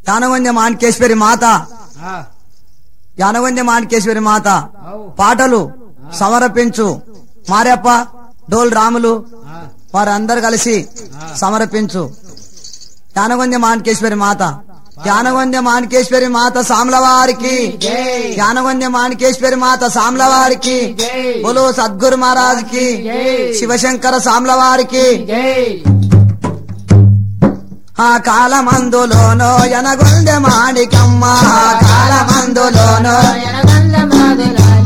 యానగొందె మాణికేశ్వరి మాత ఆ, యానగొందె మాణికేశ్వరి మాత అవు. పాటలు సమర్పించు మారెప్ప డోల్ రాములు ఆ, వారందరు కలిసి సమర్పించు యానగొందె మాణికేశ్వరి మాత యానగొందె మాణికేశ్వరి మాత సామ్లవారికి జై. యానగొందె మాణికేశ్వరి మాత సామ్లవారికి జై. బోలో సద్గురు మహారాజ్ కి జై. శివశంకర సామ్లవారికి జై ఆ కాలమందులోనో ఎనగొందె మాణికమ్మ ఆ కాలమందులోనో ఎనగండ్ల మాదిరాజు.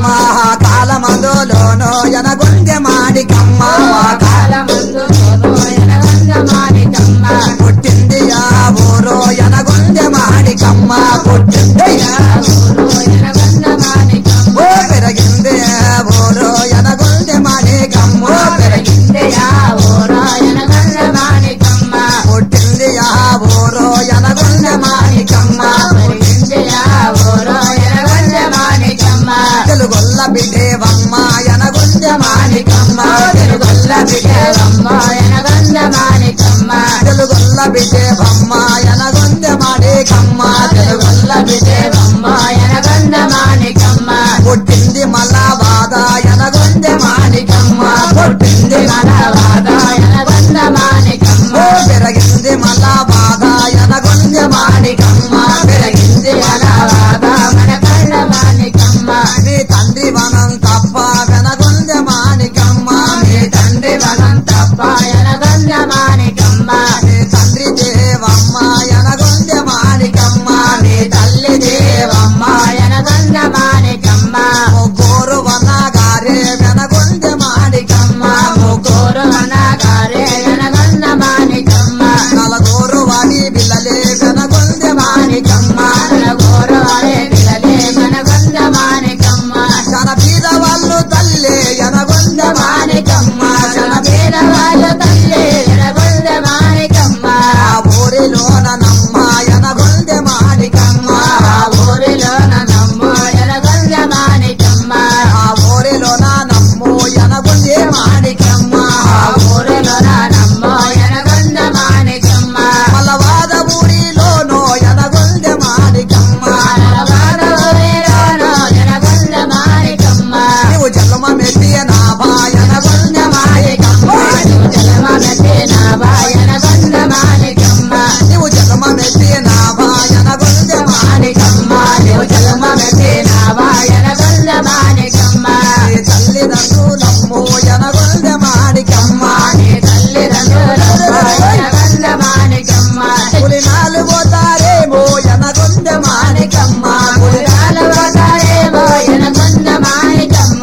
మహాకాలమందులోనో ఎనగొందె మాణికమ్మ ఆ కా- కాలమందు సోను ఎనగండ్ల మాణికమ్మ. పుట్టింది ఆ ఊరు ఎనగొందె మాణికమ్మ పుట్టింది ఆ ఊరు ఎనగండ్ల మాణికమ్మ. ఓ పెరిగింది ఆ ఊరు ఎనగొందె మాణికమ్మ ఓ పెరిగి పెరిగింది ఆ ఊరు ఎనగండ్ల మాణికమ్మ. పుట్టింది ఆ ఊరు ఎనగొందె మాణికమ్మ పెరిగింది ఆ ఊరు ఎనగండ్ల మాణికమ్మ. తెలుగొల్ల బిడ్డేవమ్మ ఎనగొందె మాణికమ్మ తెలుగొల్ల బిడ్డేవమ్మ అమ్మ ఎనగండ్ల మాణికమ్మ. తెలుగొల్ల బిడ్డేవమ్మ ఎనగొందె మాణికమ్మ తెలుగొల్ల తెల్ల బిడ్డేవమ్మ ఎనగండ్ల మాణికమ్మ. పుట్టింది మళ్ళా బాధ ఎనగొందె మాణికమ్మ పుట్టింది మళ్ళా వాద ఎనగండ్ల మాణికమ్మ. ఓ పెరిగింది మళ్ళా బాధ ఎనగొందె మాణికమ్మ పెరిగింది మళ్ళా వాద మనకండ్ల మాణికమ్మ. నీ తండ్రి వనం తప్ప వెనగొందె మాణికమ్మ నీ తండ్రి వనం తప్ప ఎనగండ్ల మాణికమ్మ. నీ తండ్రి దేవమ్మ ఎనగొందె మాణికమ్మ నీ తల్లి దేవమ్మ ఎనగండ్ల మాణికమ్మ. ముగ్గురు వనగారే వెనగొందె మాణికమ్మ ముగ్గురు కోరు అనగారే ఎనగండ్ల మాణికమ్మ. నలుగురు వాడి పిల్లలే వెనగొందె మాణికమ్మ నలుగురు వారే పిల్లలే ఎనగండ్ల మాణికమ్మ. జన బీద వాళ్ళు తల్లి ఎనగొందె మాణికమ్మ జన బీద పేదవాళ్ళు తల్లి ఎనగండ్ల మాణికమ్మ. ఆ ఊరిలోన నమ్మ ఎనగొందె మాణికమ్మ ఆ ఊరిలోన నమ్ము ఎనగండ్ల మాణికమ్మ. ఆ ఊరిలోన నమ్ము ఎనగొందె మాణికమ్మ ఆ ఊరిలోన నమ్ము ఎనగండ్ల మాణికమ్మ. మలవాద ఊరిలోనో ఎనగొందె మాణికమ్మ నలవాడ ఊరిలోన ఎనగండ్ల మాణికమ్మ. నీవు జన్మ మెత్తి నాభా ఎనగొందె మాణికమ్మ నువ్వు జలమగతి నావా ఎనగండ్ల మాణికమ్మ. నీవు జన్మ మెత్తి నాభా ఎనగొందె మాణికమ్మ నువ్వు జలమగతి నావా ఎనగండ్ల మాణికమ్మ. నీ తల్లిదండ్రులమ్ము ఎనగొందె మాణికమ్మ నీ తల్లిదండ్రులమ్మ ఎనగండ్ల మాణికమ్మ. పులి నాలుగో తారేమో ఎనగొందె మాణికమ్మ పులి పులిరాలవతారేమో ఎనగండ్ల మాణికమ్మ.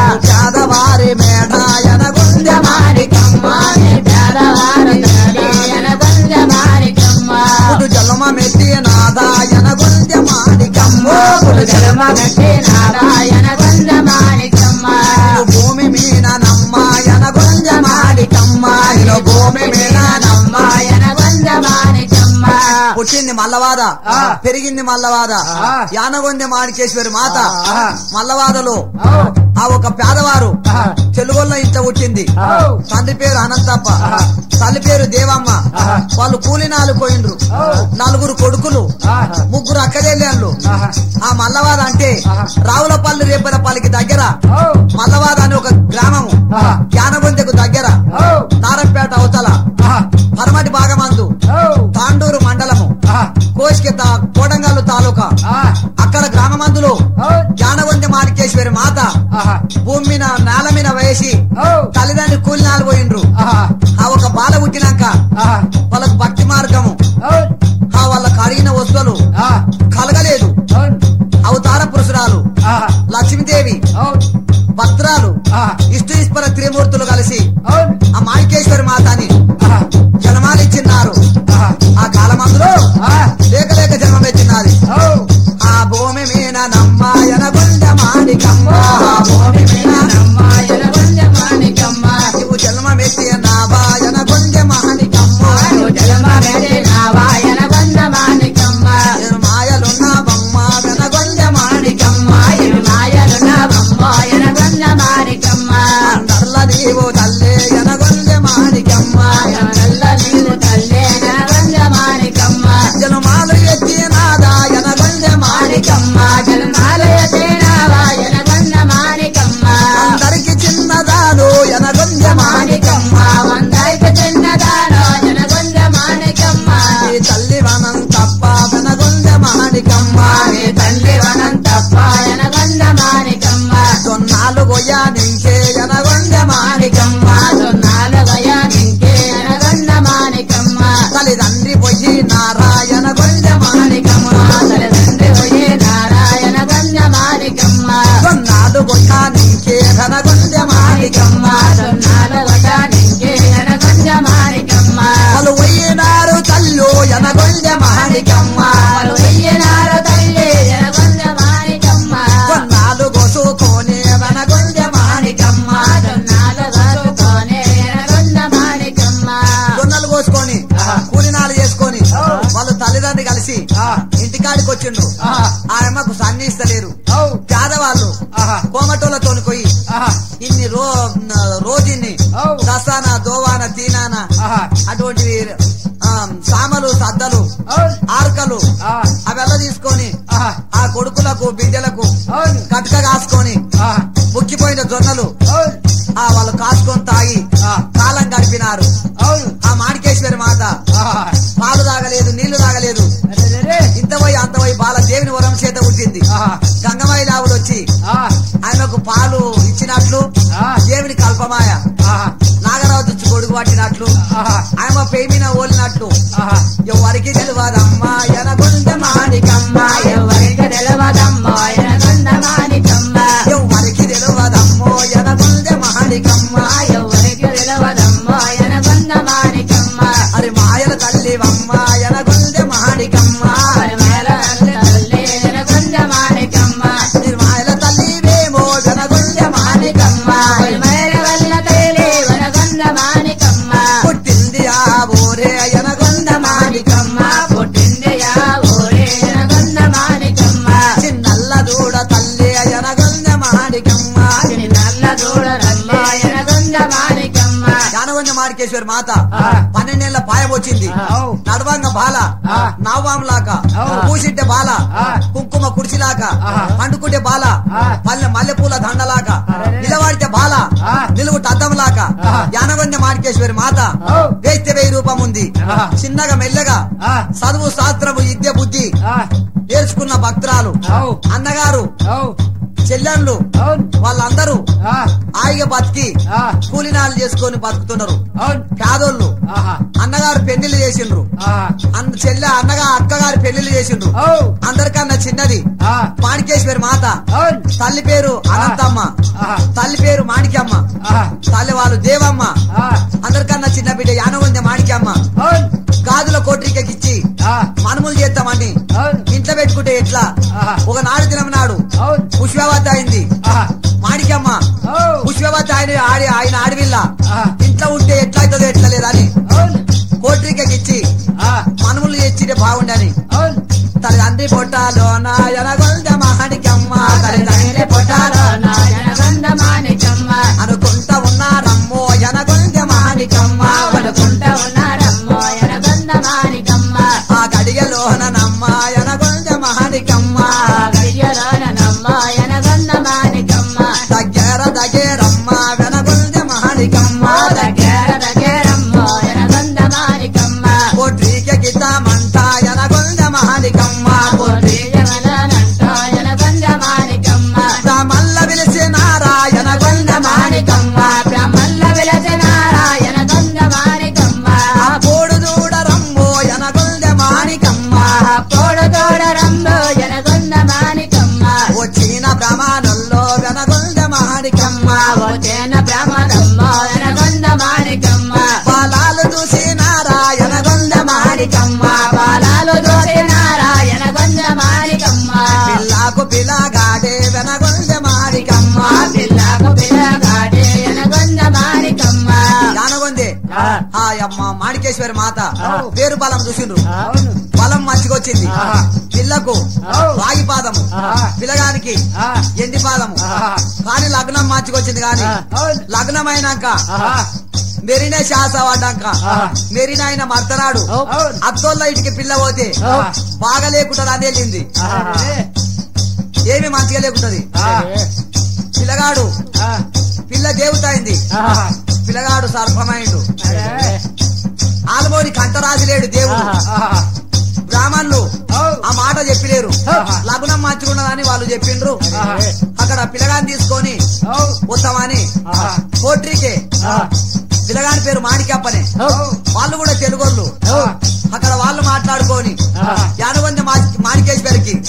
పేదవారి మేడ ఎనగొందె మాణికమ్మ నీ పేదవారు తల్లి ఎనగండ్ల మాణికమ్మ. పుడు జన్మ మెత్తి నాదా ఎనగొందె మాణికమ్మ పుడు జన్మ జలమగతి నావా ఎనగండ్ల మాణికమ్మ. నేను భూమి మీద నమ్మ ఎనగొందె మాణికమ్మ నేను భూమి మీద నమ్మ ఎనగండ్ల మాణికమ్మ. పుట్టింది మల్లవాద ఆ. పెరిగింది మల్లవాద ఆ. యానగొందె మాణికేశ్వరి మాత ఆ. మల్లవాదలో ఔ, ఆ ఒక పేదవారు ఆ, తెలుగులో ఇంత పుట్టింది ఔ, తండ్రి పేరు అనంతప్ప ఆ. తల్లి పేరు దేవమ్మ ఆ. వాళ్ళు కూలినాలు పోయిండ్రు ఆ. నలుగురు కొడుకులు ఆ, ముగ్గురు అక్కజెల్లెళ్ళు ఆహా, ఆ మల్లవాద అంటే ఆహా. రావులపల్లి రేపరపల్లికి దగ్గర ఔ, మల్లవాద అని ఒక గ్రామము ఆహా, యానగొందెకు దగ్గర ఔ, నారంపేట అవతల ఆహా, పరమటి భాగమందు ఔ, తాండూరు మండలము ఆహా, కోసికి తా- కోడంగల్లు తాలూకా ఆ, అక్కడ గ్రామమందులో ఔ, యానగొందె మాణికేశ్వరి మాత ఆహా, భూమి మీద నేల మీద వేసి ఔ, తల్లిదండ్రులు కూలినాలు పోయిండ్రు ఆహా, ఆ ఒక బాల పుట్టినాక ఆహా, వాళ్ళకు భక్తి మార్గము ఔ, ఆ వాళ్ళకు అడిగిన వస్తువులు ఆ, కలగలేదు ఔ, అవతార పురుషురాలు ఆహా, లక్ష్మీదేవి ఔ, భద్రాలు ఆహా, ఇష్ట ఈశ్వర త్రిమూర్తులు కలిసి ఔ, ఆ మాణికేశ్వరి మాతని ఆహా, జన్మాలిచ్చిన్నారు ఆహా, ఆ కాలమందులో ఆ, లేక లేక జన్మమెచ్చినది ఔ, ఆ భూమి మీద నమ్మాయన గుండ మాణికమ్మ ఆ భూమి మీద నమ్మ ఎనగండ్ల మాణికమ్మ. నువ్వు జన్మమెత్తి నా బాయన గుండె మాణికమ్మ నువ్వు జలమ నారాయణ గొంజ మాణికమ్మ తల్లిదండ్రి ఒయే నారాయణ గంజ మాణికమ్మ కొన్నాడు గొట్ట నీకే ధన గొంజ మాణికమ్మ సొన్నాల వట నింకే ఎన గంజ మాణికమ్మ వాళ్ళు పోయినారు తల్లు ఎన గొంజ మాణికమ్మ వాళ్ళు వెయ్యినార తల్లి ఎన గంజ మాణికమ్మ కొన్నాడు గోసుకొని ధన గొంజ మాణికమ్మ సొన్నాల వరుతోనే ఎన గంజ మాణికమ్మ జొన్నలు కోసుకొని కూలినాలు చేసుకొని వాళ్ళు తల్లిదండ్రి కలిసి ఇంటికాడికి వచ్చిండ్రు ఆ అమ్మకు సన్ని ఇస్తలేరు పేదవాళ్ళు కోమటోళ్ళతో పోయి ఇన్ని రో రోజుని దసాన దోవాన తీనాన అటువంటి ఆ, సామలు సద్దలు ఆర్కలు అవెల్ల తీసుకొని ఆ కొడుకులకు బిడ్డలకు కట్క కాసుకొని ముక్కిపోయిన జొన్నలు ఆ వాళ్ళు కాసుకొని తాగి కాలం గడిపినారు ఆ మాణికేశ్వరి మాత పాలు తాగలేదు నీళ్లు తాగలేదు ఇంత పోయి అంత పోయి బాల దేవుని వరం చేత పుట్టింది గంగమాయి లావులు వచ్చి ఆయనకు పాలు ఇచ్చినట్లు దేవుని కల్పమాయ నాగరాజు వచ్చి కొడుకు పట్టినట్లు ఆయన పేమిన ఓలినట్లు ఎవరికి తెలియదమ్మా ఎనగొండ మాణికమ్మ ఎవరికి తెలవదమ్మో ఎన గంజ మాణికమ్మ ఎవరికి తెలియదమ్మో ఎనగొండ మాణికమ్మ ఎవరికి తెలవదమ్మో ఎన గంజ మాణికమ్మ అది మాయల తల్లివమ్మ ఎనగొండ మాణికమ్మ పరిమళ తల్లి ఎన గంజ మాణికమ్మ నిర్మాయల తల్లివేమో ఎనగొండ మాణికమ్మ పరిమళ వల్ల తల్లి ఎన గంజ మాణికమ్మ పుట్టింది ఆ ఊరే ఎనగొండ మాణికమ్మ పుట్టింది యా ఊరే ఎన గంజ మాణికమ్మ చిన్నల్ల దూడ తల్లి ఎనగొండ మాణికమ్మ చిన్ని నల్ల దూడరమ్మ ఎన గంజ మాణికమ్మ జానగొండ మాణికేశ్వరి మాత ఆ. పన్నెండేళ్ల పాయం వచ్చింది అవు. నడవంగ బాల ఆ. నవ్వాంలాక అవు. పూసిట్టే బాల ఆ. కుంకుమ కుర్చీలాక ఆహా. పండుకుంటే బాల ఆ. పల్లె మల్లెపూల దండలాక అరెరే. నిలబడితే బాల ఆ. నిలువు టద్దంలాక ఆహా. జానగొండ మాణికేశ్వరి మాత అవు. వేస్తే వెయ్యి రూపం ఉంది ఆహా. చిన్నగా మెల్లగా ఆ. చదువు శాస్త్రము విద్య బుద్ధి ఆ, నేర్చుకున్న భక్తురాలు అవు. అన్నగారు అవు, చెల్లెళ్ళు అవును, వాళ్ళందరూ ఆ, హాయిగా బతికి ఆ, కూలినాలు చేసుకొని బతుకుతున్నారు అవును, పేదోళ్ళు ఆహా, అన్నగారు పెళ్లిళ్ళు చేసిండ్రు ఆహా, అన్న చెల్లె అన్నగా అక్కగారు పెళ్లిళ్ళు చేసిండ్రు అవు, అందరికన్నా చిన్నది ఆ, మాణికేశ్వరి మాత అవును, తల్లి పేరు అనంతమ్మ ఆహా, తల్లి పేరు మాణిక్యమ్మ ఆహా, తల్లి వాళ్ళు దేవమ్మ ఆ, అందరికన్నా చిన్న బిడ్డ యానగొంది మాణిక్యమ్మ అవును, గాజుల కోట్రికకిచ్చి ఆ, మనములు చేద్దామని అవును, ఇంట్లో పెట్టుకుంటే ఎట్లా ఆహా, ఒక నాడు దినం నాడు అవును, పుష్పవతి అయింది ఆహా, మాణిక్యమ్మ అవు, పుష్పవతి ఆయన ఆడి ఆయన ఆడవిల్ల ఆహా, ఇంట్లో ఉంటే ఎట్లా అవుతుందో ఎట్లా లేదని అవును, కోట్రికకిచ్చి ఆ, మనములు తెచ్చితే బాగుండని అవును, తల్లిదండ్రి పొట్టాలో నాయనగొండ మాణిక్యమ్మ తల్లిదండ్రి పొట్టాలో నా జనగంధ మాణికమ్మ అనుకుంటా ఉన్నారమ్మో ఎనగొండ మాణికమ్మ పడుకుంటా ఉన్నారమ్మో ఎనగంధ మాణికమ్మ ఆ గడియలోన నమ్మ ఎనగొండ మాణికమ్మ గడియలోనమ్మ ఎనగంధ మాణికమ్మ దగ్గర దగ్గరమ్మ వెనగొండ మాణికమ్మ దగ్గర దగ్గరమ్మో ఎనగంధ మాణికమ్మ కోట్రిక గితామంట ఎనగొండ మాణికమ్మ జగనంటో ఎనగంధ మాణికమ్మ మల్ల పిలిచినారా ఎనగొండ మాణికమ్మ బ్రహ్మల్ల విలసనారాయణ గంధ మాణికమ్మ ఆ కోడు చూడరమ్మో ఎనగొండ మాణికమ్మ తోడ తోడ రంబో ఎనగంధ మాణికమ్మ వచ్చిన ప్రమాణంలో వెనగొండ మాణికమ్మ వచ్చేన బ్రహ్మదమ్మో ఎనగంధ మాణికమ్మ బాలాలు చూసినారా ఎనగొండ మాణికమ్మ బాలాలు దోసినారాయణ గంధ మాణికమ్మ పిల్లకు పిల్లగాడే వెనగొండ మాణికమ్మ మా పిల్లకు పిల్లగాడే ఎనగంధ మాణికమ్మ జానగొంది ఆ అమ్మ మాణికేశ్వరి మాత అవును. పేరు బలం చూసిండ్రు అవును బలం మంచిగొచ్చింది ఆహా. పిల్లకు అవును. రాగి పాదము ఆహా. పిల్లగానికి ఆ, ఎండి పాదము ఆహా. కానీ లగ్నం మంచిగొచ్చింది కానీ ఆ, అవును. లగ్నం అయినాక ఆహా. మెరినే శాస పడ్డాక ఆహా. మెరిన ఆయన మర్తనాడు అవును. అత్తోళ్ళ ఇంటికి పిల్ల పోతే ఆహా. బాగా లేకుండా అని వెళ్ళింది ఆహా. ఏమి మంచిగా లేకుంటది ఆ, పిల్లగాడు ఆ, పిల్ల దేవతైంది ఆహా. పిల్లగాడు సర్పమైండు అరే. ఆల్మోని కంటరాజు లేడు దేవుడు ఆహా. బ్రాహ్మణులు అవును. ఆ మాట చెప్పలేరు ఆహా. లగ్నం మంచిగున్నదని వాళ్ళు చెప్పిండ్రు ఆహా. అక్కడ పిల్లగాని తీసుకొని అవును. వస్తామని ఆహా. కోట్రికే ఆ, పిల్లగాని పేరు మాణిక్యప్పనే అవును. వాళ్ళు కూడా తెలుగోళ్ళు అవును. అక్కడ వాళ్ళు మాట్లాడు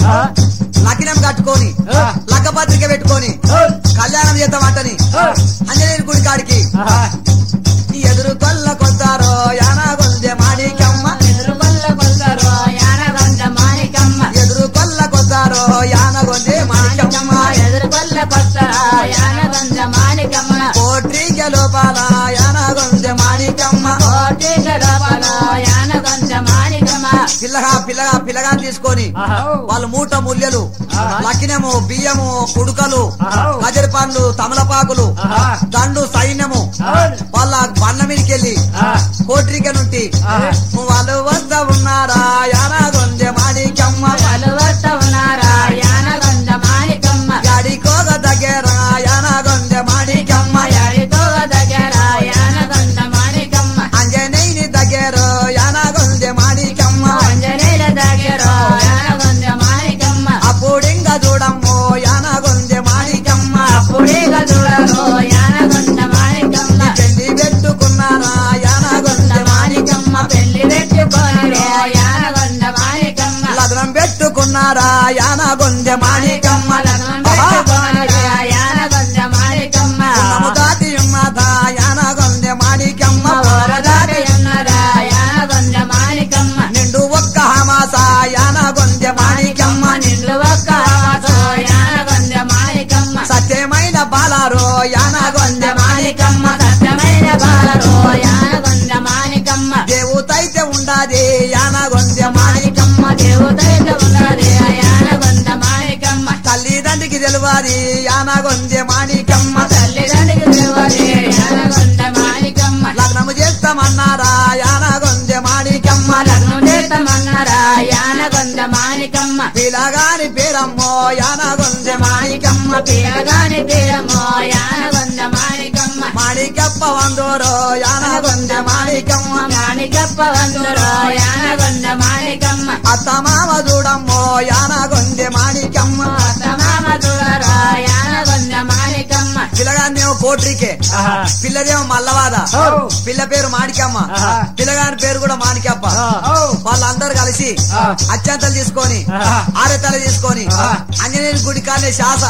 లగ్నం కట్టుకొని లగ్గపత్రిక పెట్టుకొని కళ్యాణం చేద్దామంటని అంజనేయుని గుడి కాడికి ఎదురు కొల్ల కొత్తారో యానా గొంజె మాణికమ్మ ఎదురు కొల్ల కొత్తారో యాన గొంజె మాణికమ్మ కోట్రిక లోపాల యాన గొంజె మాణికమ్మ పిల్లగా పిల్లగా పిల్లగా తీసుకొని వాళ్ళు మూట ముల్లెలు లక్కినము బియ్యము కుడుకలు గజరి పండ్లు తమలపాకులు దండు సైన్యము వాళ్ళ బండ్ల మీదకి వెళ్ళి కోట్రిక నుండి వాళ్ళు వద్ద ఉన్నారా యానా గొంజె మాణికమ్మ గడికోగ దగ్గర యానా గొంజె మాణికమ్మ అంజనేయుని దగ్గర యానా గొంజె మాణికమ్మ అప్పుడింగ చూడమ్మో యానా గొంజె మాణికమ్మ పెళ్లి పెట్టుకున్నారా యానా గొంజె మాణికమ్మ లగ్నం పెట్టుకున్నారా యానా గొంజె మాణికమ్మ ఉన్నము దాటి ఉన్నదా యానా గొంజె మాణికమ్మ నిండు ఒక్క హమాస యానా గొంజె మాణికమ్మ సత్యమైన బాలారో యానా గొంజె మాణికమ్మ దేవతైతే ఉండాది యానా గొంజె మాణికమ్మ తల్లిదండ్రికి తెలివాది యానా గొంజె మాణికమ్మ లగ్నము చేస్తామన్నారా యానా గొంజె మాణికమ్మ మాణికమ్మ పిలగాని పేరమ్మో యానా గొంజె మాణికమ్మ పిల్లగాని పేరమో యానగొంద మాణికమ్మ మాణికప్ప వందోరో యానా గొంజె మాణికమ్మ మాణికప్ప వందురో యానగొంద మాణికమ్మ అత్త మామ చూడమ్మో యానా గొంజె మాణికమ్మ మామ తులరో యానగొంద మాణికమ్మ పిల్లగానేమో కోట్రికే పిల్లదేమో మల్లవాద పిల్ల పేరు మాణికమ్మ పిల్లగాని పేరు కూడా మాణికప్ప వాళ్ళందరూ కలిసి అత్యంతలు తీసుకొని ఆరెత్తలు తీసుకొని ఆంజనేయుని గుడి కానే శాస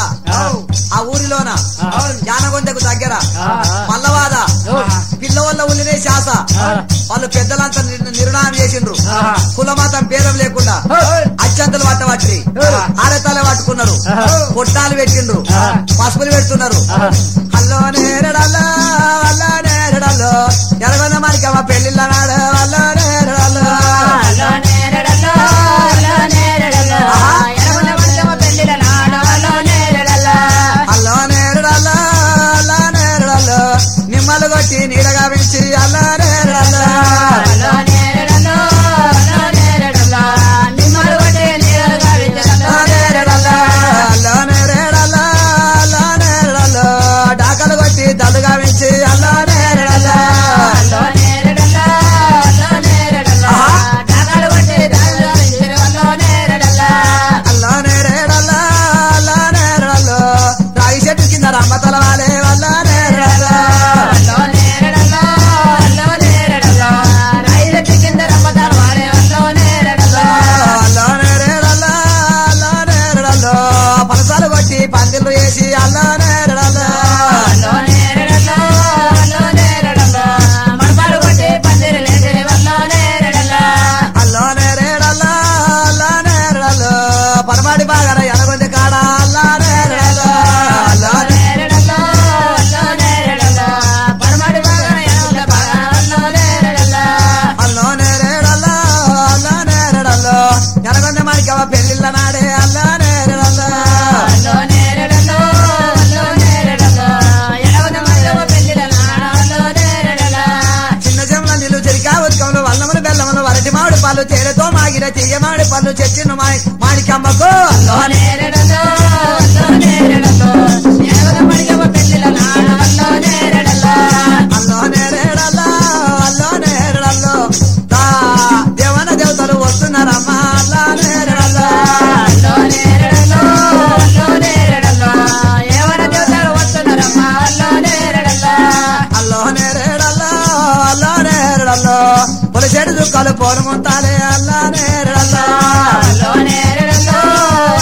ఆ ఊరిలోన యానగొందకు దగ్గర మల్లవాద పిల్ల వల్ల ఉల్లినే శాస వాళ్ళు పెద్దలంతా నిర్- నిర్ణయం చేసిండ్రు కులమతం భేదం లేకుండా అత్యంతలు పట్టబట్టి ఆరెత్తాలే పట్టుకున్నారు పొట్టాలు పెట్టిండ్రు పసుపులు పెడుతున్నారు హల్లో నేరడల్లో హల్లో నేరడల్లో ఎరగొంద మనకమ్మ పెళ్లిళ్ళ నాడు హల్లో నేరడల్లో అలో నేరడలో అలో నేరడలో ఎనగొండ మంచమ్మ పెళ్ళిల నాడు అలో నేరడలో హల్లో నేరడల్లో హల్లో నేరడల్లో నిమ్మలు కొట్టి నీడగా పెంచి హల్లో నేరడల్లో అలో నేరడలో అలో నేరడలో నిమ్మలు కొట్టే నీరుగా విచ్చలో నేరడలో హల్లో నేరడల్లో హల్లో నేరడల్లో డాకలు కొట్టి దడుగా పెంచి హల్లో నేరడల్లో అలో నేరడలో అలో నేరడలో డగలు కొట్టే దారుగా విచ్చలో అలో నేరడలో అల్లో నేరేడల్లో అల్లో నేరడల్లో రాగి చెట్టు కింద రమ్మ తలవాలే వల్ల నేరడల్లో అలో నేరడలో అలో నేరడలో రైలు కింద రమ్మతారు వాడే అలో నేరడలో అల్లో నేరేడల్లో అల్లో నేరడల్లో పలసాలు కొట్టి పందిళ్ళు వేసి అల్లో నేరడల్లో అలో నేరడలో అలో నేరడలో మడపాలు కొట్టి పందిరి లేచి అలో నేరడలో అల్లో నేరేడల్లో అల్లో నేరడల్లో పరమాడి బాగా ఎనగొంది కాడ అల్లో నేరడల్లో అల్లో నేరడలో అలో నేరడలో పరమడి బాగా ఎనగ బాగా అలో నేరడలో అల్లో నేరేడల్లో అల్లో నేరడల్లో ఎనగొంది మనకి పెళ్ళిళ్ళ నాడే అల్లో నేరడల్లో అలో నేరడలో అలో నేరడలో ఎనగ మధ్యమ పెళ్ళిల నాడ అలో నేరడలో చిన్న చెమ్ల నీళ్ళు చెరికా ఉత్కములు వల్లములు బెల్లములు వరటి మామిడి పళ్ళు తేనెతో మాగిన తీయ మామిడి పళ్ళు చెచ్చిన మాణికమ్మకు అలో నేరడలో అలో నేరడలో ఎనగ మధ్యమ పెళ్ళిల నాడ అలో నేరడలో అల్లో నేరేడల్లో అల్లో నేరేడల్లో దా దేవన దేవతలు వస్తున్నారమ్మా అల్లో నేరేడల్లో అల్లో నేరడలో అల్లో నేరడలో ఎవర దేవతలు వస్తున్నారమ్మా అల్లో నేరడలో అల్లో నేరేడల్లో అల్లో నేరేడల్లో పొలిసేడు దుఃఖాలు పోను ముంతాలే అల్లో నేరేడల్లో అల్లో నేరడలో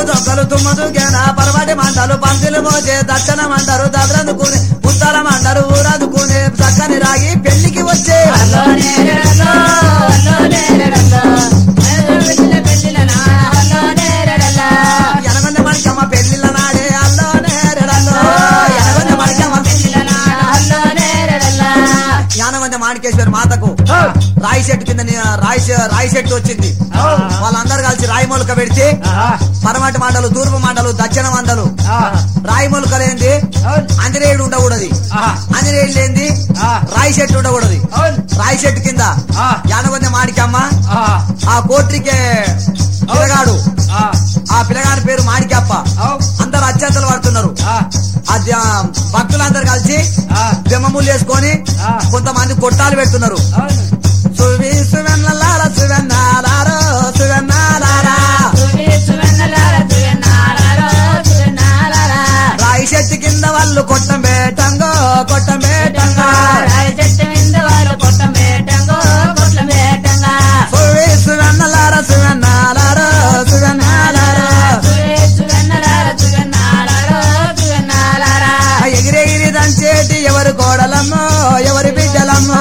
దొక్కలు తుమ్మదు గేన పరవాటి మంటలు పంతులు మోసే దర్శనం అంటారు దద్రందుకుని ముత్తారం అంటారు ఊరందుకుని చక్కని రాగి పెళ్లికి వచ్చే అల్లో నేరడల్లో అల్లో నేరడల్లో పెళ్ళిల పెళ్ళిల నా అల్లో నేరడల్లా ఎనగొండ మడికమ్మ పెళ్లిళ్ళ నాడే అల్లో నేరడల్లో ఎనగొండ మడికమ్మ పెళ్ళిల నా అల్లో నేరడల్లా యానగొండ మాణికేశ్వరి మాతకు రాయి చెట్టు కింద ని- రాయి చె- రాయి చెట్టు వచ్చింది వాళ్ళందరూ కలిసి రాయి మొలక పెడితే పరమటి మండలు తూర్పు మండలు దక్షిణ మండలు రాయి మొలకలేంది అంజనేయుడు ఉండకూడదు అంజనేయుడు లేంది రాయి చెట్టు ఉండకూడదు రాయి చెట్టు కింద యానగొండ మాణికమ్మ ఆ కోట్రికే పిల్లగాడు ఆ పిల్లగాడి పేరు మాణికప్ప అందరు అత్యంతలు పడుతున్నారు ఆ ద- భక్తులందరూ కలిసి బ్రహ్మములు వేసుకొని కొంతమంది కొట్టాలు పెడుతున్నారు సువి సువెన్నలార సువెన్నాలారో సువెన్నాలారా సువి సువెన్నలార సువెన్నాలారో సువెన్నాలారా రాయి చెట్టు కింద వాళ్ళు కొట్టం బేటంగో కొట్టం బేటంగా రాయి చెట్టు మీద వాళ్ళు కొట్టం వేటంగో కొట్లం వేటంగా సువి సువెన్నలార సువెన్నాలారో సువెన్నాలారా సువి సువెన్నలార సువెన్నాలారో సువెన్నాలారా ఎగిరెగిరి దంచేటి ఎవరు కోడలమ్మో ఎవరి బిడ్డలమ్మో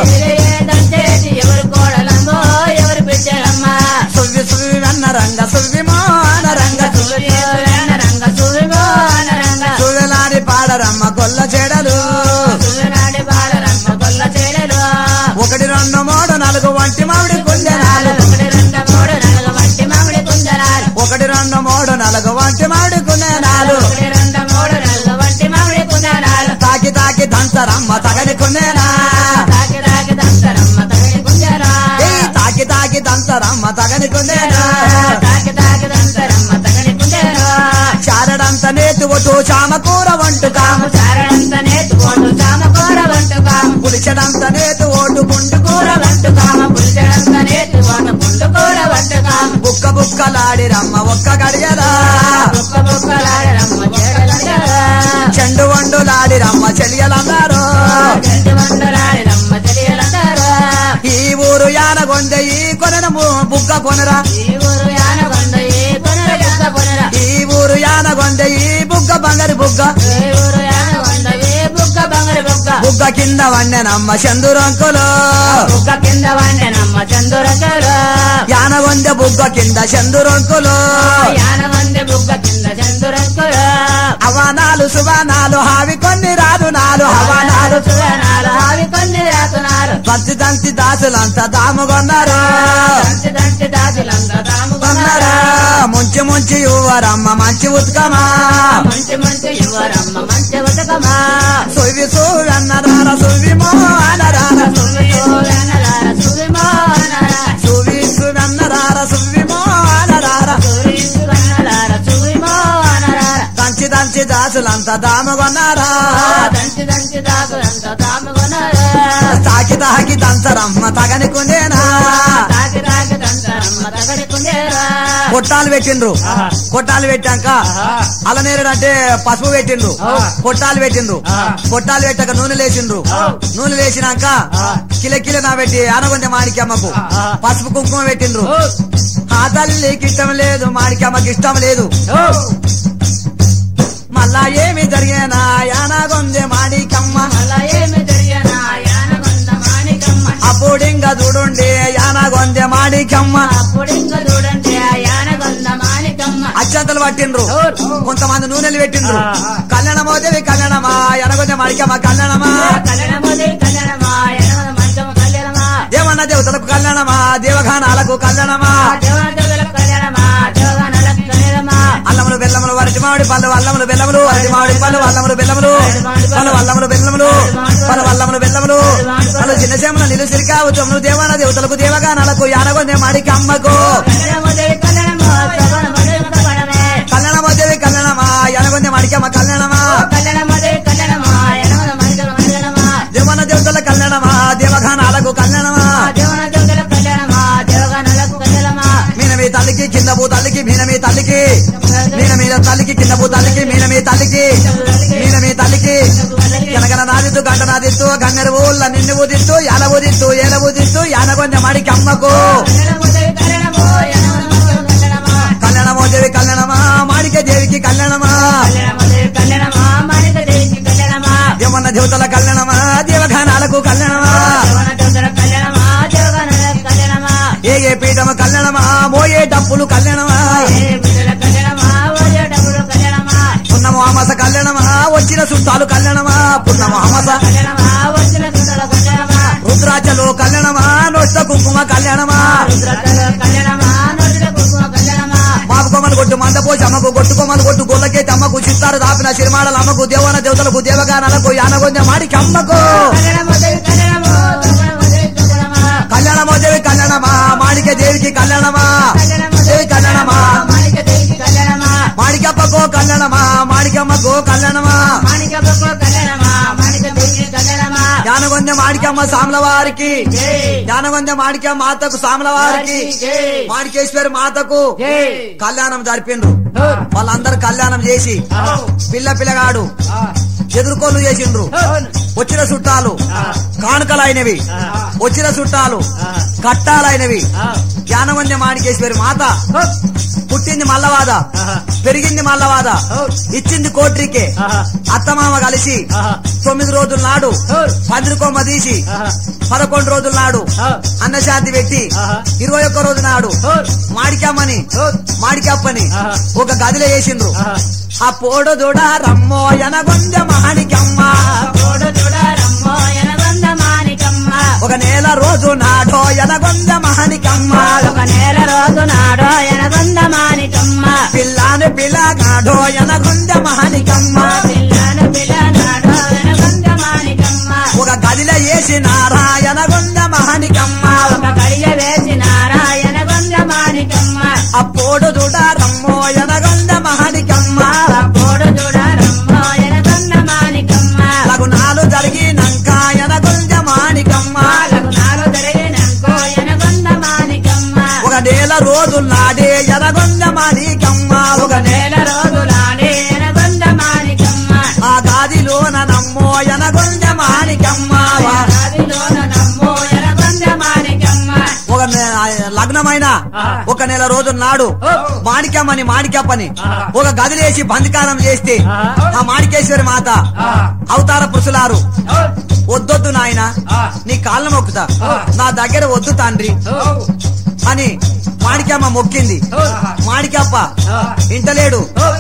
దంచేటి ఎవరు కోడలమ్మో ఎవరు బిడ్డలమ్మా సువ్వి సువ్వి అన్న రంగ సువ్వి మోన రంగ సువి సువెన్న రంగ సువిమో రంగ సువ్వెలాడి పాడరమ్మ కొల్ల చెడలు సువినాడి బాలరమ్మ కొల్ల చేడలు ఒకటి రెండు మూడు నాలుగు వంటి మామిడి కుంజనాలు ఒకటి రెండు మూడు నలుగు వంటి మామిడి కుంజరాలు ఒకటి రెండు మూడు నాలుగు వంటి మామిడి కుంజనాలు ఒకటి రెండు మూడు నలుగు వంటి మామిడి కుంజరాలు తాకి తాకి దంచరమ్మ తగని కుందేనా తాకి తాకి దంతరమ్మ తగని కుంజరా ఏయ్ తాకి తాకి దంచరమ్మ తగని కుందేనా తాకి తాకి దంతరమ్మ తగని కుంజరా చారడంత నేతు ఒటు చామకూర వంటు కాము చారణంత నేతుకోండు చామకూర వంటుకాము పులిచడంత నేతు ఓటు పుండు కూర కూర వంటుకామ పులిచడంత నేతుకోండు పుండు కూర వంటుకాము బుక్క బుక్కలాడి రమ్మ ఒక్క గడియలా బుక్క బుక్కలాడరమ్మ చేడలంటారా చెండు వండులాడి రమ్మ చెలియలన్నారు గంటి వండలాడరమ్మ తెలియలంటారా ఈ ఊరు యానగొందె ఈ కొనన బుగ్గ కొనరా ఈ ఊరు యానగొండ ఏ కొనర బుక్క కొనర ఈ ఊరు యానగొందె ఈ బుగ్గ బంగారి బుగ్గ ఏ ఊరు యానగొండ ఏ బుక్క బంగారు బుక్క బుగ్గ కింద వండెనమ్మ చందురంకులు బుక్క కింద వండెనమ్మ చందురకరు యానగొందె బుగ్గ కింద చందురంకులు యానగొండ బుక్క కింద చందురకరు అవనాలు సువనాలు హావి కొన్ని రాదు నాలు హవనాలు సువనాలు హావి కొన్ని రాతున్నారు తంతి తంతి దాసులంతా దాముగొన్నారు దంచి దంచి దాచులంతా కొన్నారు దాముకున్నారా ముంచి ముంచి యువరమ్మ మంచి ఉత్కమా మంచి మంచి యువరమ్మ మంచి ఉతకమా సువి సువన్నరార సువి మోనరార సువిమోనరార సువిమోనరా సువి సువన్నరార సువి మోనరార సువిమోనరార సువిమోనరార దంచి దంచి దాసులంతా దాముగొన్నారా దంచి దంచి దాచులంతా దాముకున్నారా తాకి తాకి దంచరమ్మ తగని కుందేనా తాకి తాకి దంచరమ్మ తగడుకుందేరా కొట్టాలు పెట్టిండ్రు కొట్టాలు పెట్టాక అలనేరుడు అంటే పసుపు పెట్టిండ్రు కొట్టాలు పెట్టిండ్రు కొట్టాలు పెట్టాక నూనె లేచిండ్రు నూనె లేచినాక కిల కిల నా పెట్టి ఆనగొండ మాణిక్యమ్మకు పసుపు కుంకుమ పెట్టిండ్రు ఆ తల్లికి ఇష్టం లేదు మాణిక్యమ్మకి ఇష్టం లేదు మళ్ళా ఏమి జరిగేనా యానగొందె మాణికమ్మ అలా ఏమి జరిగినా యానగొండ మాణికమ్మ అప్పుడింగ చూడుండి యానగొందె మాణికమ్మ అప్పుడు ఇంకా చూడండి ఆ యానగొండ మాణికమ్మ అత్యంతలు పట్టిండ్రు కొంతమంది నూనెలు పెట్టిండ్రు కళ్యాణమోదేవి కళ్యాణమా ఎనగొందె మాణికమ్మ కళ్యాణమా కళ్యాణమోదే కళ్యాణమా యానగొండ మాణికమ్మ కళ్యాణమా దేవన్న దేవతలకు కళ్యాణమా దేవగానాలకు కళ్యాణమా దేవతలకు కళ్యాణమా దేవగానాలకు కళ్యాణమా అల్లములు బెల్లములు వరటి మామిడి పళ్ళు అల్లములు బెల్లములు వరటి మామిడి పళ్ళు అల్లములు బెల్లములు పలు అల్లములు బెల్లములు పలు అల్లములు బెల్లములు పలు చిన్న చేమల నిలు సిరికావు తొమ్మిది దేవన దేవతలకు దేవగానాలకు యానగొందె మాడికి అమ్మకు కళ్యాణమోదే కళ్యాణమా శ్రవణమోదే శ్రవణమే కళ్యాణమోదేవి కళ్యాణమా యానగొందె మాడికమ్మ కళ్యాణమా కళ్యాణమోదే కళ్యాణమా యానగొండ మాణికమ్మ కళ్యాణమా దేవన దేవతల కళ్యాణమా దేవగానాలకు కళ్యాణమా దేవన దేవతలకు కళ్యాణమా దేవగానాలకు కళ్యాణమా మీన మీ తల్లికి కింద పూ తల్లికి మీన మీ తల్లికి మీన మీద తల్లికి కింద పూ తల్లికి మీన మీ తల్లికి మీన మీ తల్లికి కనకన నాదిత్తు గంట నాదిత్తు గంగర ఊళ్ళ నిన్ను ఊదిత్తు ఎల ఊదిత్తు ఏల ఊదిత్తు యానగొందె మాడికి అమ్మకు కళ్యాణమోదే కళ్యాణమో యానగొండ మాణికమ్మ కళ్యాణమా కళ్యాణమో దేవి కళ్యాణమా కళ్యాణమా నోటిలో కుంకుమ కళ్యాణమా మాపు కొమ్మలు కొట్టు మందపోసి అమ్మకు కొట్టు కొమ్మలు కొట్టు గొల్లకేతి అమ్మకు చిత్తారు దాపిన సిరిమాడల అమ్మకు దేవన దేవతలకు దేవగానాలకు యానగొంజ మాడికి అమ్మకు కళ్యాణమోదేవి కళ్యాణమో కళ్యాణమోదేవి కళ్యాణమా కళ్యాణమో దేవి కళ్యాణమా మాడికే దేవికి కళ్యాణమా దేవి కళ్యాణమా మాణిక దేవికి కళ్యాణమా మాడికప్పకో కళ్యాణమా మాడికమ్మకో కళ్యాణమా మాణిక బొక్కో కళ్యాణమా మాణిక దేవికి కళ్యాణమా యానగొంజ మాడికమ్మ సాముల వారికి జై యానగొంజ మాడికమ్మ మాతకు సాముల వారికి జై మాడికేశ్వరి మాతకు జై కళ్యాణం జరిపిండ్రు వాళ్ళందరూ కళ్యాణం చేసి పిల్ల పిల్లగాడు ఎదుర్కోలు చేసిండ్రు వచ్చిన చుట్టాలు కానుకలైనవి వచ్చిన చుట్టాలు కట్టాలైనవి యానవంద్య మాణికేశ్వరి మాత పుట్టింది మల్లవాద పెరిగింది మల్లవాద ఇచ్చింది కోట్రికే అత్తమామ కలిసి తొమ్మిది రోజుల నాడు పందిరి కొమ్మ తీసి పదకొండు రోజుల నాడు అన్నశాంతి పెట్టి ఇరవై ఒక్క రోజు నాడు మాడికమ్మని మాడికప్పని ఒక గదిలో వేసిండ్రు ఆ పోడు దూడ రమ్మో ఎనగొంద మాణికమ్మ కోడు చూడరమ్మో ఎనగొంద మాణికమ్మ ఒక నెల రోజు నాడో ఎనగొంద మాణికమ్మ ఒక నెల రోజు నాడో ఎనగొంద మాణికమ్మ పిల్లాని పిల్లగాడో ఎనగొంద మాణికమ్మ పిల్లను పిల్ల నాడో ఎనగొంద మాణికమ్మ ఒక గదిలో వేసి నారాయణగొంద మాణికమ్మ ఒక కడియ వేసినారా ఎనగొంద మాణికమ్మ ఆ పోడు దూడ రమ్మో ఎనగొంద మాణికమ్మ కోడు చూడరమ్మో ఎనగొంద మాణికమ్మ లగునాలు జరిగినాక ఎనగొంద మాణికమ్మ లగ్నాలు జరిగినంకో ఎనగొంద మాణికమ్మ ఒక నెల రోజులు నాడే ఎనగొంద మాణికమ్మ ఒక నెల నెల రోజులాడే ఎనగొంద మాణికమ్మ ఆ గాదిలోన నమ్మో ఎనగొంద మాణికమ్మ రాదిలోన నమ్మో ఎనగొంద మాణికమ్మ ఒక నె- లగ్నమైన ఒక నెల రోజుల నాడు మాణిక్యమని మాణిక్యప్పని ఒక గదిలేసి బంధికారం చేస్తే ఆ మాణికేశ్వరి మాత అవతార పురుషులారు వద్దొద్దు నాయన నీ కాళ్ళ మొక్కుతా నా దగ్గర వద్దు తండ్రి అని మాణిక్యమ్మ మొక్కింది మాణికప్ప ఇంటలేడు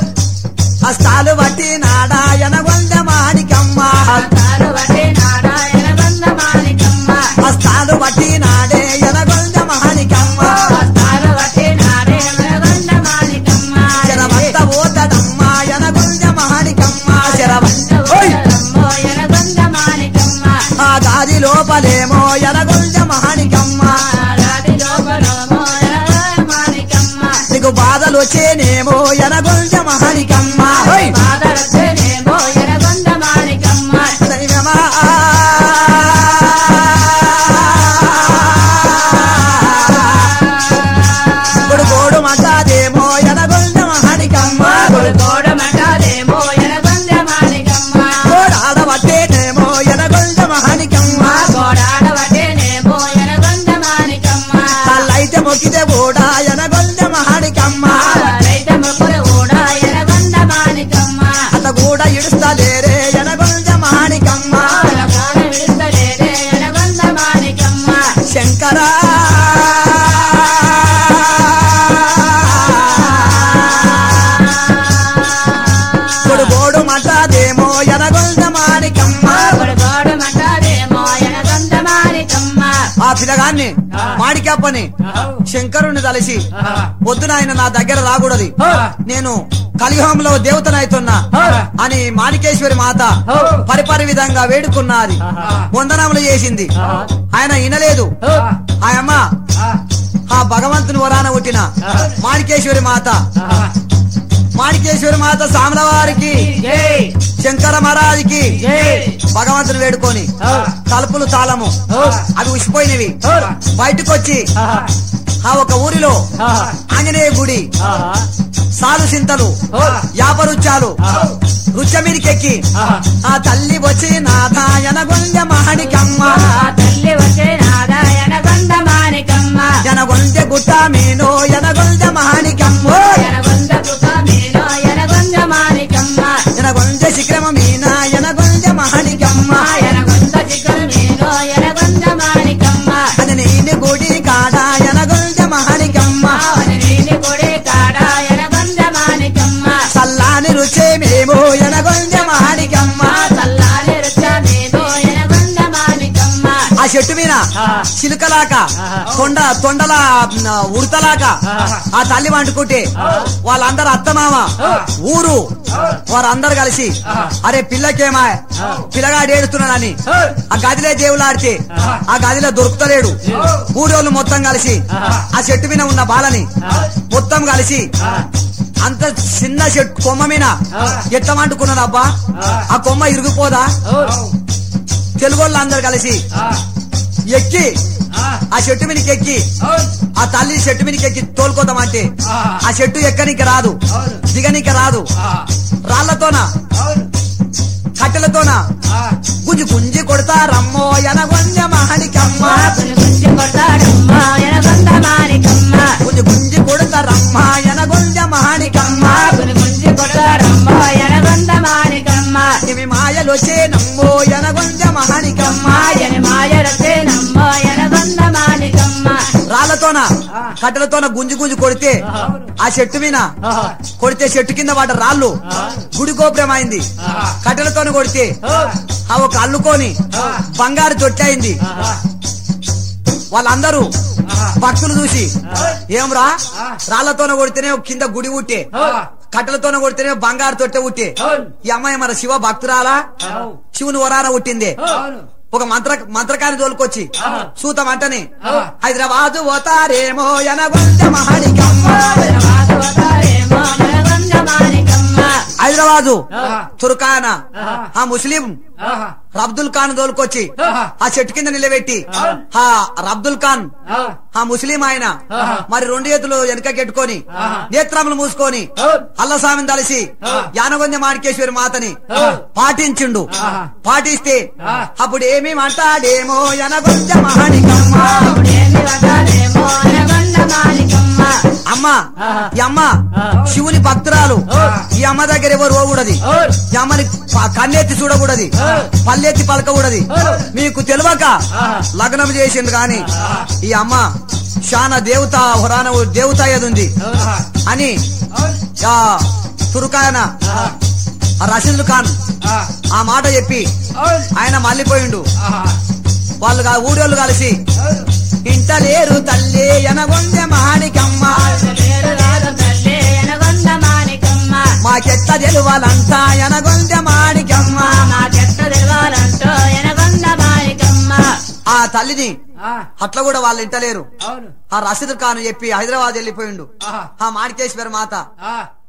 హస్తాలు బట్టి నాడాయన వంద మాణికమ్మ తాను వటే నారాయణ బంద మాణికమ్మ హస్తాలు బట్టి నాడే ఎనగొంద మాణికమ్మ తాను వటే నారే ఎనగొంద మాణికమ్మ శరవంత ఓతడమ్మ ఎనగొంద మాణికమ్మ శరవంత ఓయ్! రమ్మో ఎనగొంద మాణికమ్మ ఆ గాది లోపలేమో ఎనగొంద మాణికమ్మ రాది లోపలోమో ఎనగొంద మాణికమ్మ నీకు బాధలు వచ్చేనేమో ఎనగొంద మాణికమ్మ ఓయ్! బాధరొచ్చేనేమో ఎనగొంద మాణికమ్మ దైవమా కొడుకోడు మాట్లాడేమో ఎనగొంద మాణికమ్మ గోడ మటాలేమో ఎనగొంద మాణికమ్మ కోడాడబట్టేనేమో ఎనగొంద మాణికమ్మ గోడాడవటేనేమో ఎనగొంద మాణికమ్మ తల్లైతే మొక్కితే కూడా ఎనగొంద మాణికమ్మ రైత మొక్కులు కూడా ఎనగొంద మాణికమ్మ అత కూడా ఇడుస్తలేరే ఎనగొంద మాణికమ్మ వాళ్ళ కోడ విడుస్తలేదే ఎనగొంద మాణికమ్మ శంకరా కొడుకోడు మాట్లాడేమో ఎనగొంద మాణికమ్మ గోడ మటాలేమో ఎనగొంద మాణికమ్మ ఆ పిల్లగాన్ని మాడికప్పని శంకరుని తలసి పొద్దున ఆయన నా దగ్గర రాకూడదు నేను కలియుగంలో దేవతనైతున్నా అని మాణికేశ్వరి మాత పరిపరి విధంగా వేడుకున్నది వందనములు చేసింది ఆయన వినలేదు ఆయమ్మ ఆ భగవంతుని వరాన పుట్టిన మాణికేశ్వరి మాత మాణికేశ్వరి మాత సామల వారికి జై శంకర మహారాజుకి జై భగవంతుని వేడుకొని తలుపులు తాళము అవి ఉసిపోయినవి బయటకు వచ్చి ఆ ఒక ఊరిలో ఆంజనేయ గుడి సాలు సింతలు యాపరుచ్చాలు రుచ్చమీదికెక్కి ఆ తల్లి వచ్చి నాథాయన గొంజ మహణికమ్మ తల్లి వచ్చే నారాయణ గంధ మాణికమ్మ ఎనగొంజ గుట్ట మీనో ఎనగొంజ మహణికమ్మ ఎనగొంద పుట మీలో ఎనగొంద మాణికమ్మ ఎనగొంజ శిఖరమ మీన ఎనగొంజ మహణికమ్మ ఎనగొంద చిక్కల మీలో ఎనగొంద మాణికమ్మ అది నేను గుడి కాడ ఎనగొంజ మహణికమ్మ ఆవని నీని కొడే కాడ ఎనగొంద మాణికమ్మ సల్లాని రుచే మేము ఎనగొంజ మహణికమ్మ చల్లారి రుచ మీలో ఎనగొంద మాణికమ్మ ఆ చెట్టు మీద చిలుకలాక తొండ తొండల మ్, ఉడతలాక ఆ తల్లి వండుకుంటే వాళ్ళందరూ అత్తమామ ఊరు వారందరూ కలిసి అరే పిల్లకేమా పిల్లగాడు ఏడుస్తున్నాడని ఆ గదిలే దేవులాడితే ఆ గదిలో దొరుకుతలేడు ఊరోళ్ళు మొత్తం కలిసి ఆ చెట్టు మీద ఉన్న బాలని మొత్తం కలిసి అంత చిన్న చెట్టు కొమ్మ మీద ఎట్లా వండుకున్నది అబ్బా ఆ కొమ్మ ఇరిగిపోదా తెలుగు అందరు కలిసి ఎక్కి ఆ చెట్టు మీదకి ఎక్కి ఆ తల్లి చెట్టు మీదకి ఎక్కి తోలుకోదామంటే ఆ చెట్టు ఎక్కనికి రాదు దిగనికి రాదు రాళ్లతోన కట్టెలతోన గుంజి గుంజి కొడతారమ్మో ఎనగొంజ మహనికమ్మ గుంజి కొడతాడమ్మ ఎనగొంద మానికమ్మ గుంజి గుంజి కొడతారమ్మ ఎనగొంజ మహనికమ్మ గుంజి కొడతాడమ్మ ఎనగొంద మానికమ్మ ఇవి మాయలొచ్చే నమ్మో ఎనగొంజ మహనికమ్మ మాయని మాయరతే నమ్మ ఎనగొంద మానికమ్మ రాళ్లతోన కట్టెలతోన గుంజి గుంజి కొడితే ఆ చెట్టు మీద కొడితే చెట్టు కింద వాట రాళ్ళు గుడి గోపురం అయింది కట్టెలతోన కొడితే ఆ ఒక అల్లుకొని బంగారు తొట్టయింది వాళ్ళందరూ భక్తులు చూసి ఏమ్రా రాళ్లతోన కొడితేనే కింద గుడి ఉట్టే కట్టెలతోన కొడితేనే బంగారు తొట్టె ఉట్టే ఈ అమ్మాయి మన శివ భక్తురాలా శివుని వరాన ఉట్టిందే ఒక మంత్ర మంత్రకాన్ని తోలుకొచ్చి సూతం అంటని హైదరాబాదు పోతారేమో ఎనగొంజ మహడికమ్మ వాసవతారేమో ఎనగొంద మానికమ్మ హైదరాబాదు తుర్కాన ఆ ముస్లిం అబ్దుల్ ఖాన్ తోలుకొచ్చి ఆ చెట్టు కింద నిలబెట్టి ఆ అబ్దుల్ ఖాన్ ఆ ముస్లిం ఆయన మరి రెండు చేతులు వెనకకెట్టుకొని నేత్రములు మూసుకొని అల్లస్వామిని తలిసి యానగొంజ మాణికేశ్వరి మాతని పాటించిండు పాటిస్తే అప్పుడు ఏమి మాట్లాడేమో ఎనగొంజ మహానికమ్మ అప్పుడేమి వదాలేమో ఎనగొంద మానికమ్మ అమ్మ ఈ అమ్మ శివుని భక్తురాలు ఈ అమ్మ దగ్గర ఎవరు పోకూడదు ఈ అమ్మని ప- కన్నెత్తి చూడకూడదు పల్లెత్తి పలకకూడదు మీకు తెలియక లగ్నం చేసింది కానీ ఈ అమ్మ శానా దేవత హురాన దేవత ఏదుంది అని ఆ తురుకాయన ఆ రషీద్ ఖాన్ ఆ మాట చెప్పి ఆయన మళ్ళీపోయిండు వాళ్ళు కా- ఊరోళ్ళు కలిసి ఇంట లేరు తల్లి ఎనగొందె మాణికమ్మ లేరు రాదు తల్లి ఎనగొంద మానికమ్మ మాకెత్త తెలువాలంతా ఎనగొందె మాణికమ్మ మాకెట్ట తెలవాలంటో ఎనగొంద మానికమ్మ ఆ తల్లిని అట్లా కూడా వాళ్ళు ఇంటలేరు అవును ఆ రషీద్ ఖాన్ చెప్పి హైదరాబాద్ వెళ్ళిపోయిండు ఆహా. ఆ మాణికేశ్వర మాత ఆ